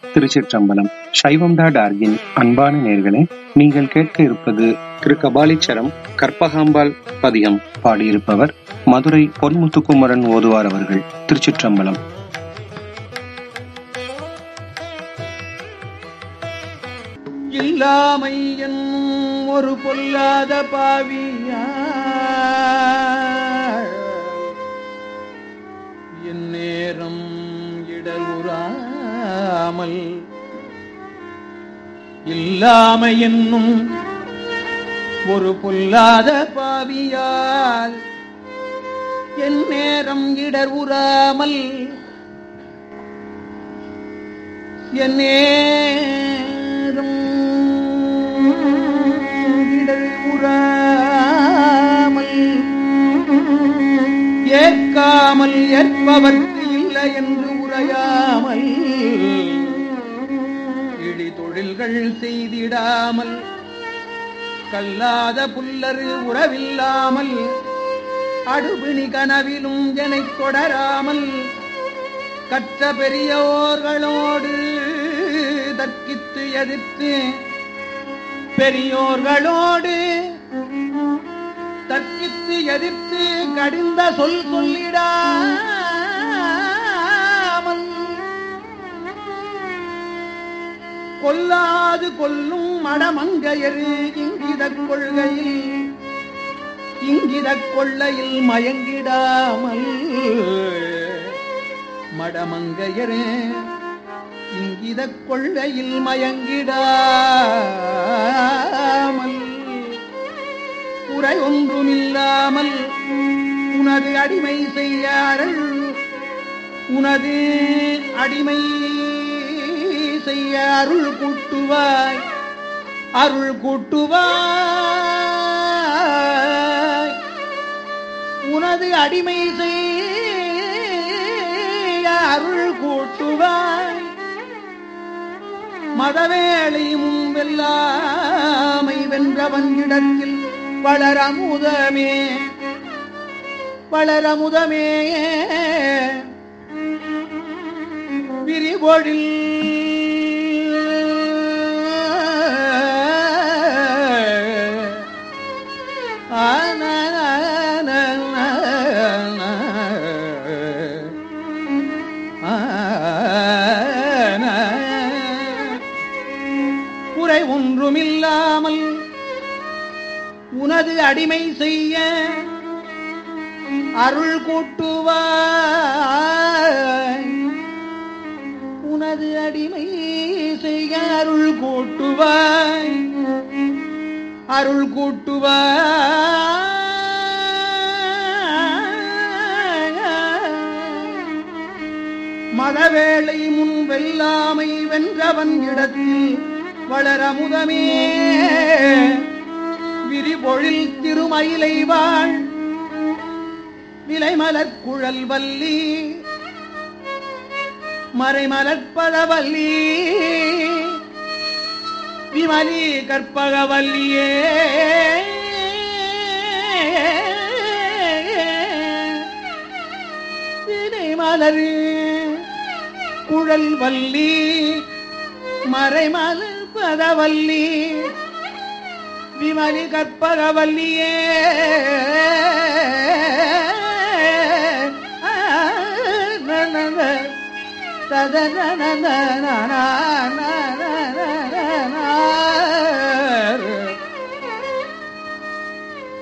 திருச்சிற்றம்பலம் சைவம் டாட் ஆர்கின் அன்பான நேர்களே நீங்கள் கேட்க இருப்பது திரு கபாலீச்சரம் கற்பகாம்பாள் பதிகம் பாடியிருப்பவர் மதுரை பொன்முத்துக்குமரன் ஓதுவார் அவர்கள் திருச்சிற்றம்பலம் இல்லாமை என்னும் ஒரு பொல்லாத பாவியா என் நேரம் இடருறாமல் இல்லாமை என்னும் ஒரு பொல்லாத பாவியால் என் நேரம் இடருறாமல் என் நேரம் இடருறாமல் ஏற்காமல் ஏற்பவர்க்கு இல்லை என்று உரையாமல் இழி தொழில்கள் செய்திடாமல் கல்லாத புல்லரு உறவில்லாமல் அடுபிணி கனவிலும் எனைத் தொடராமல் கற்ற பெரியோர்களோடு தர்க்கித்து எதிர்த்து பெரியோர்களோடு தர்க்கித்து எதிர்த்து கடிந்த சொல் சொல்லிடாமல் கொல்லாது கொல்லும் மடமங்கையரு இங்கிதக் கொள்கையில் இங்கிதக் கொள்ளையில் மயங்கிடாமல் மடமங்கையரே இங்கிதக் கொள்ளையில் மயங்கிடாமல் குறை ஒன்றுமில்லாமல் உனது அடிமை செய்யார்கள் உனது அடிமை செய்ய அருள் கூட்டுவாய் அருள் கூட்டுவாய் உனது அடிமை செய்ய அருள் கூட்டுவாய் மதவேளை முன்பெல்லாமை வென்றவன் இடத்தில் வளரமுதமே வளரமுதமே விரிபொழில் குறை ஒன்றுமில்லாமல் உனது அடிமை செய்ய அருள் கூட்டுவாய் உனது அடிமை செய்ய அருள் கூட்டுவாய் அருள் கூட்டுவாய் மதவேளை முன் வெல்லாமை வென்றவன் இடத்தில் வளரமுதமே விரிபொழில் திருமயிலை வாழ் விலைமலர் குழல் வல்லி மறைமலர்பதவல்லி விமலி கற்பகவல்லியே மலர் குழல் வல்லி மறைமலர் பதவல்லி விமலி கற்பகவல்லியே ததன